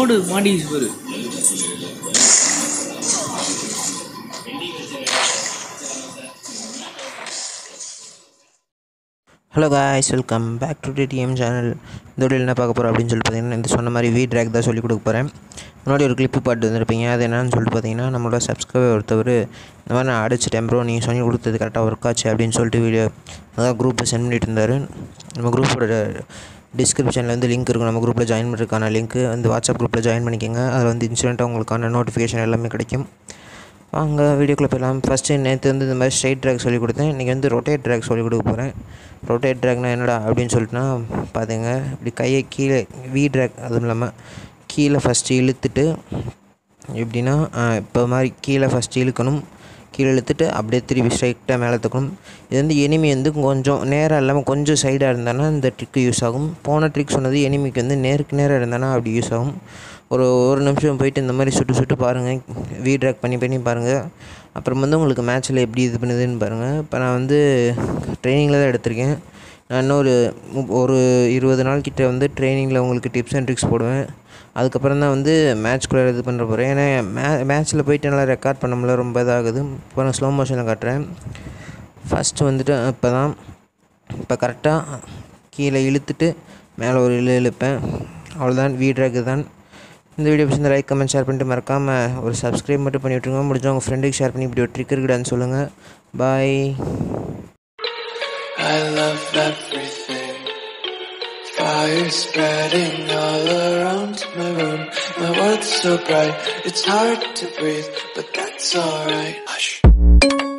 ஓடு மாட்டிக்கிச்சு பாரு hello guys welcome back to TTM channel இந்த வீடியோவில் என்ன பார்க்க போகிறோம் அப்படின்னு சொல்லிட்டு பார்த்தீங்கன்னா இந்த சொன்ன மாதிரி வி ட்ராக் தான் சொல்லிக் கொடுக்க போகிறேன் முன்னாடி ஒரு கிளிப்பு பாட்டு வந்திருப்பீங்க அது என்னன்னு சொல்லிட்டு பார்த்தீங்கன்னா நம்மளோட சப்ஸ்கிரைபர் ஒருத்தவர் இந்த மாதிரி நான் அடிச்சிட்டேன் ப்ரோ நீங்கள் சொல்லி கொடுத்தது கரெக்டாக ஒர்க் ஆச்சு அப்படின்னு சொல்லிட்டு வீடியோ அதான் குரூப்பை சென்ட் பண்ணிட்டு இருந்தார் நம்ம குரூப்போட டிஸ்கிரிப்ஷனில் வந்து லிங்க் இருக்கும் நம்ம குரூப்பில் ஜாயின் பண்ணுறதுக்கான லிங்க்கு அந்த வாட்ஸ்அப் குரூப்பில் ஜாயின் பண்ணிக்கோங்க அதில் வந்து இன்சிடெண்ட்டாக உங்களுக்கான நோட்டிஃபிகேஷன் எல்லாமே கிடைக்கும் வாங்க வீடியோக்குள்ளே போயிடலாம் ஃபஸ்ட்டு நேற்று வந்து இந்த மாதிரி ஸ்ட்ரைட் ட்ராக் சொல்லிக் கொடுத்தேன் இன்றைக்கி வந்து ரொட்டேட் ட்ராக் சொல்லிக் கொடுக்க போகிறேன் ரொட்டேட் ட்ராக்னா என்னடா அப்படின்னு சொல்லிட்டுனா பார்த்துங்க இப்படி கையை கீழே வி ட்ராக் அதுவும் இல்லாமல் கீழே ஃபஸ்ட்டு இழுத்துட்டு எப்படின்னா இப்போ மாதிரி கீழே ஃபஸ்ட்டு இழுக்கணும் கீழே இழுத்துட்டு அப்படியே திருப்பி ஸ்ட்ரைட்டாக மேலே தூக்கணும் இது வந்து எனிமி வந்து கொஞ்சம் நேராக இல்லாமல் கொஞ்சம் சைடாக இருந்தானா இந்த ட்ரிக்கு யூஸ் ஆகும் போன ட்ரிக் சொன்னது எனிமிக்கு வந்து நேருக்கு நேராக இருந்தானா அப்படி யூஸ் ஆகும் ஒரு ஒரு நிமிஷம் போயிட்டு இந்த மாதிரி சுட்டு சுட்டு பாருங்கள் வீ ட்ராக் பண்ணி பண்ணி பாருங்கள் அப்புறம் வந்து உங்களுக்கு மேட்ச்சில் எப்படி இது பண்ணுதுன்னு பாருங்கள் இப்போ நான் வந்து ட்ரைனிங்கில் தான் எடுத்திருக்கேன் நான் இன்னும் ஒரு முப்- ஒரு இருபது நாள் கிட்ட வந்து ட்ரைனிங்கில் உங்களுக்கு டிப்ஸ் அண்ட் ட்ரிக்ஸ் போடுவேன் அதுக்கப்புறம் தான் வந்து மேட்ச்குள்ளே இது பண்ணுற போகிறேன் ஏன்னா மே மேட்ச்சில் போயிட்டு நல்லா ரெக்கார்ட் பண்ண முடியல ரொம்ப இதாகுது இப்போ நான் ஸ்லோ மோஷனில் காட்டுறேன் ஃபஸ்ட்டு வந்துட்டு இப்போ தான் இப்போ கரெக்டாக கீழே இழுத்துட்டு மேலே ஒரு இழு இழுப்பேன் அவ்வளோதான் வீட்ராக்கு தான் இந்த வீடியோ பிடிச்சிருந்த லைக் கமெண்ட் ஷேர் பண்ணிட்டு மறக்காமல் ஒரு சப்ஸ்கிரைப் மட்டும் பண்ணி விட்ருங்க முடிஞ்சா உங்கள் ஃப்ரெண்டுக்கு ஷேர் பண்ணி இப்படி ஒரு ட்ரிக் இருக்குடான்னு சொல்லுங்கள் பாய் I love everything. Fire spreading all around my room. My world's so bright, it's hard to breathe, but that's alright. Hush.